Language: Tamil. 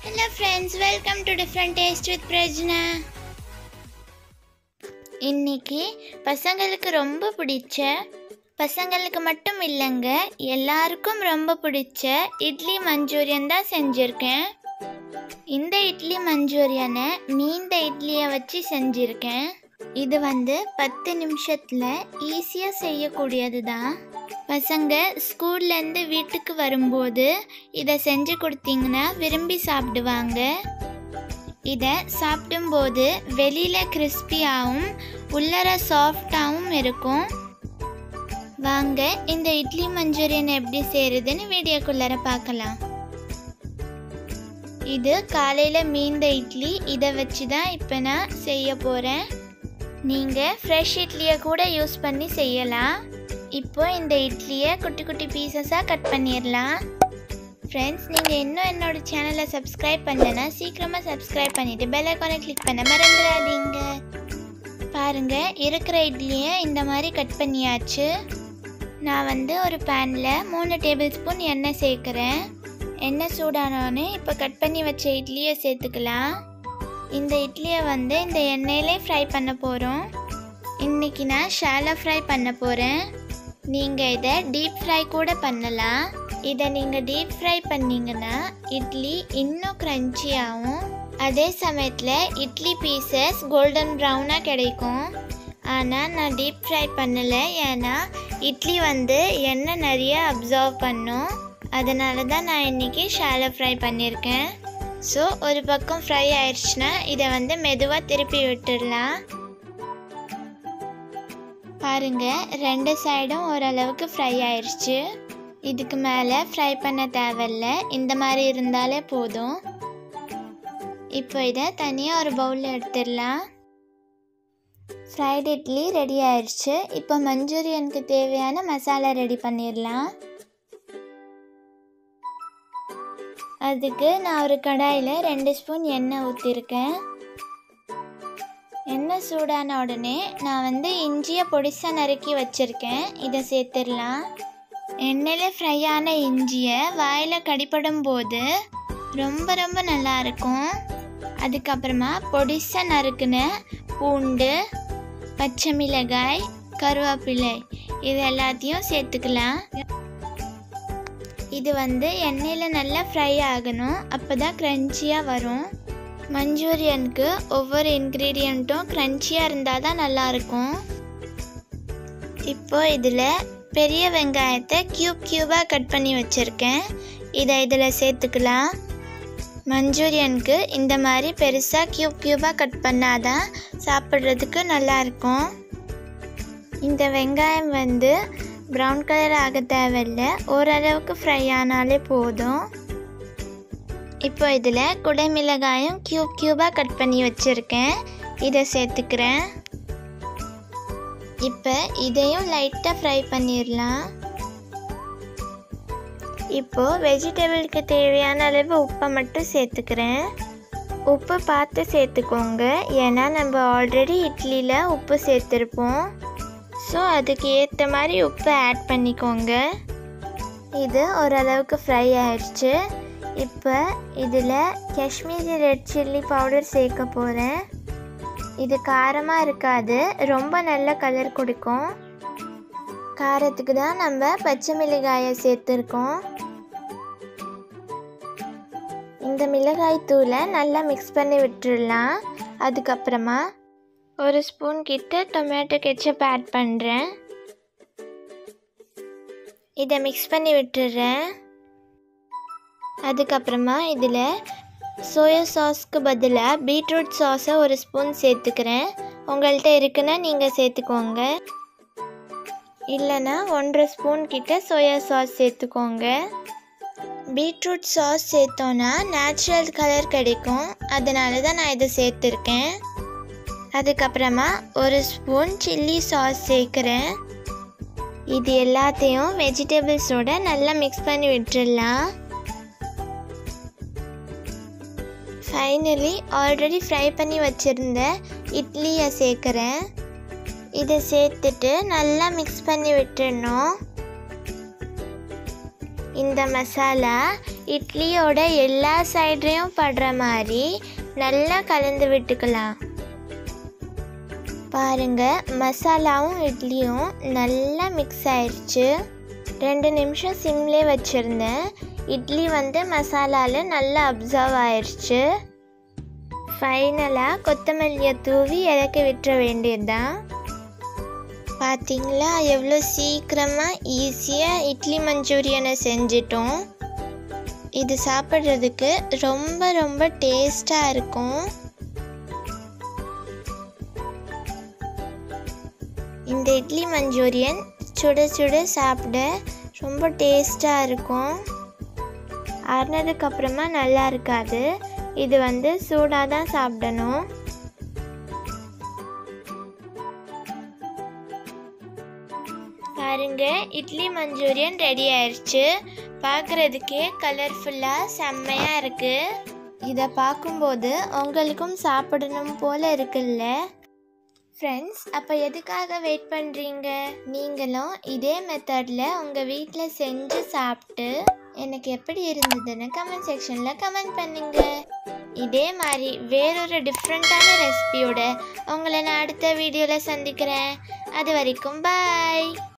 hello friends welcome to different taste with Prajna இன்னைக்கு பசங்களுக்கு ரொம்ப பிடிச்ச பசங்களுக்கு மட்டும் இல்லைங்க எல்லாருக்கும் ரொம்ப பிடிச்ச இட்லி மஞ்சூரியன் தான் செஞ்சுருக்கேன் இந்த இட்லி மஞ்சூரியனை மீந்த இட்லியை வச்சு செஞ்சுருக்கேன் இது வந்து பத்து நிமிஷத்தில் ஈஸியாக செய்யக்கூடியது தான் பசங்க ஸ்கூல்லேருந்து வீட்டுக்கு வரும்போது இதை செஞ்சு கொடுத்தீங்கன்னா விரும்பி சாப்பிடுவாங்க இதை சாப்பிடும்போது வெளியில் கிறிஸ்பியாகவும் உள்ளர சாஃப்டாகவும் இருக்கும் வாங்க இந்த இட்லி மஞ்சூரியன் எப்படி செய்கிறதுன்னு வீடியோக்குள்ளார பார்க்கலாம் இது காலையில் மீந்த இட்லி இதை வச்சு தான் இப்போ நான் செய்ய போகிறேன் நீங்கள் ஃப்ரெஷ் இட்லியை கூட யூஸ் பண்ணி செய்யலாம் இப்போ இந்த இட்லியை குட்டி குட்டி பீசஸாக கட் பண்ணிடலாம் ஃப்ரெண்ட்ஸ் நீங்கள் இன்னும் என்னோட சேனலை சப்ஸ்கிரைப் பண்ணலைன்னா சீக்கிரமாக சப்ஸ்கிரைப் பண்ணிவிட்டு பெல் ஐக்கானை கிளிக் பண்ண மறந்துடாதீங்க பாருங்கள் இருக்கிற இட்லியை இந்த மாதிரி கட் பண்ணியாச்சு நான் வந்து ஒரு பேனில் மூணு டேபிள் ஸ்பூன் எண்ணெய் சேர்க்குறேன் எண்ணெய் சூடானோடனே இப்போ கட் பண்ணி வச்ச இட்லியை சேர்த்துக்கலாம் இந்த இட்லியை வந்து இந்த எண்ணெயிலே ஃப்ரை பண்ண போகிறோம் இன்றைக்கி நான் ஷாலோ ஃப்ரை பண்ண போகிறேன் நீங்கள் இதை டீப் ஃப்ரை கூட பண்ணலாம் இதை நீங்கள் டீப் ஃப்ரை பண்ணிங்கன்னா இட்லி இன்னும் க்ரன்ச்சியாகவும் அதே சமயத்தில் இட்லி பீசஸ் கோல்டன் ப்ரௌனாக கிடைக்கும் ஆனால் நான் டீப் ஃப்ரை பண்ணலை ஏன்னா இட்லி வந்து எண்ணெய் நிறைய அப்சர்வ் பண்ணும் அதனால தான் நான் இன்றைக்கி ஷாலோ ஃப்ரை பண்ணியிருக்கேன் ஸோ ஒரு பக்கம் ஃப்ரை ஆயிடுச்சுன்னா இதை வந்து மெதுவாக திருப்பி விட்டுடலாம் பாருங்க ரெண்டு சைடும் ஓரளவுக்கு ஃப்ரை ஆயிடுச்சு இதுக்கு மேலே ஃப்ரை பண்ண தேவையில்ல இந்த மாதிரி இருந்தாலே போதும் இப்போ இதை தனியாக ஒரு பவுலில் எடுத்துடலாம் ஃப்ரைட் இட்லி ரெடி ஆயிடுச்சு இப்போ மஞ்சூரியனுக்கு தேவையான மசாலா ரெடி பண்ணிடலாம் அதுக்கு நான் ஒரு கடாயில் ரெண்டு ஸ்பூன் எண்ணெய் ஊற்றிருக்கேன் எண்ணெய் சூடான உடனே நான் வந்து இஞ்சியை பொடிசாக நறுக்கி வச்சுருக்கேன் இதை சேர்த்துடலாம் எண்ணெயில் ஃப்ரை ஆன இஞ்சியை வாயில் கடிப்படும் போது ரொம்ப ரொம்ப நல்லா இருக்கும் அதுக்கப்புறமா பொடிசாக நறுக்குன பூண்டு பச்சை மிளகாய் கருவேப்பிலை இது எல்லாத்தையும் சேர்த்துக்கலாம் இது வந்து எண்ணெயில் நல்லா ஃப்ரை ஆகணும் அப்போ தான் க்ரன்ச்சியாக வரும் மஞ்சூரியனுக்கு ஒவ்வொரு இன்க்ரீடியண்ட்டும் க்ரன்ச்சியாக இருந்தால் தான் நல்லாயிருக்கும் இப்போ இதில் பெரிய வெங்காயத்தை க்யூப் க்யூபாக கட் பண்ணி வச்சுருக்கேன் இதை இதில் சேர்த்துக்கலாம் மஞ்சூரியனுக்கு இந்த மாதிரி பெருசாக க்யூப் க்யூபாக கட் பண்ணாதான் சாப்பிட்றதுக்கு நல்லாயிருக்கும் இந்த வெங்காயம் வந்து ப்ரௌன் கலர் ஆக தேவையில்லை ஓரளவுக்கு ஃப்ரை ஆனாலே போதும் இப்போ இதில் குடைமிளகாயும் க்யூப் க்யூபாக கட் பண்ணி வச்சுருக்கேன் இதை சேர்த்துக்கிறேன் இப்போ இதையும் லைட்டாக ஃப்ரை பண்ணிடலாம் இப்போது வெஜிடபிளுக்கு தேவையான அளவு உப்பை மட்டும் சேர்த்துக்கிறேன் உப்பு பார்த்து சேர்த்துக்கோங்க ஏன்னா நம்ம ஆல்ரெடி இட்லியில் உப்பு சேர்த்துருப்போம் ஸோ அதுக்கு ஏற்ற மாதிரி உப்பு ஆட் பண்ணிக்கோங்க இது ஓரளவுக்கு ஃப்ரை ஆயிடுச்சு இப்போ இதில் காஷ்மீரி ரெட் சில்லி பவுடர் சேர்க்க போகிறேன் இது காரமாக இருக்காது ரொம்ப நல்ல கலர் கொடுக்கும் காரத்துக்கு தான் நம்ம பச்சை மிளகாயை சேர்த்துருக்கோம் இந்த மிளகாய் தூளை நல்லா மிக்ஸ் பண்ணி விட்டுடலாம் அதுக்கப்புறமா ஒரு ஸ்பூன் கிட்ட டொமேட்டோ கெச்சப் ஆட் பண்ணுறேன் இதை மிக்ஸ் பண்ணி விட்டுடுறேன் அதுக்கப்புறமா இதில் சோயா சாஸ்க்கு பதிலாக பீட்ரூட் சாஸை ஒரு ஸ்பூன் சேர்த்துக்கிறேன் உங்கள்கிட்ட இருக்குன்னா நீங்கள் சேர்த்துக்கோங்க இல்லைன்னா ஒன்றரை ஸ்பூன் கிட்ட சோயா சாஸ் சேர்த்துக்கோங்க பீட்ரூட் சாஸ் சேர்த்தோன்னா நேச்சுரல் கலர் கிடைக்கும் அதனால தான் நான் இதை சேர்த்துருக்கேன் அதுக்கப்புறமா ஒரு ஸ்பூன் சில்லி சாஸ் சேர்க்குறேன் இது எல்லாத்தையும் வெஜிடபிள்ஸோட நல்லா மிக்ஸ் பண்ணி விட்டுடலாம் ஃபைனலி ஆல்ரெடி ஃப்ரை பண்ணி வச்சுருந்த இட்லியை சேர்க்குறேன் இதை சேர்த்துட்டு நல்லா மிக்ஸ் பண்ணி விட்டுடணும் இந்த மசாலா இட்லியோட எல்லா சைட்லேயும் படுற மாதிரி நல்லா கலந்து விட்டுக்கலாம் பாருங்க மசாலாவும் இட்லியும் நல்லா மிக்ஸ் ஆயிடுச்சு ரெண்டு நிமிஷம் சிம்லே வச்சுருந்தேன் இட்லி வந்து மசாலாவில் நல்லா அப்சர்வ் ஆயிடுச்சு ஃபைனலாக கொத்தமல்லியை தூவி இறக்கி விட்டுற வேண்டியதுதான் பார்த்தீங்களா எவ்வளோ சீக்கிரமாக ஈஸியாக இட்லி மஞ்சூரியனை செஞ்சிட்டோம் இது சாப்பிட்றதுக்கு ரொம்ப ரொம்ப டேஸ்டாக இருக்கும் இந்த இட்லி மஞ்சூரியன் சுட சுட சாப்பிட ரொம்ப டேஸ்டாக இருக்கும் ஆறுனதுக்கு அப்புறமா நல்லா இருக்காது இது வந்து சூடாக தான் சாப்பிடணும் பாருங்க இட்லி மஞ்சூரியன் ரெடி ஆயிடுச்சு பார்க்குறதுக்கே கலர்ஃபுல்லாக செம்மையாக இருக்குது இதை பார்க்கும்போது உங்களுக்கும் சாப்பிடணும் போல இருக்குல்ல ஃப்ரெண்ட்ஸ் அப்போ எதுக்காக வெயிட் பண்ணுறீங்க நீங்களும் இதே மெத்தடில் உங்கள் வீட்டில் செஞ்சு சாப்பிட்டு எனக்கு எப்படி இருந்ததுன்னு கமெண்ட் செக்ஷனில் கமெண்ட் பண்ணுங்க இதே மாதிரி வேறொரு டிஃப்ரெண்ட்டான ரெசிபியோட உங்களை நான் அடுத்த வீடியோவில் சந்திக்கிறேன் அது வரைக்கும் பாய்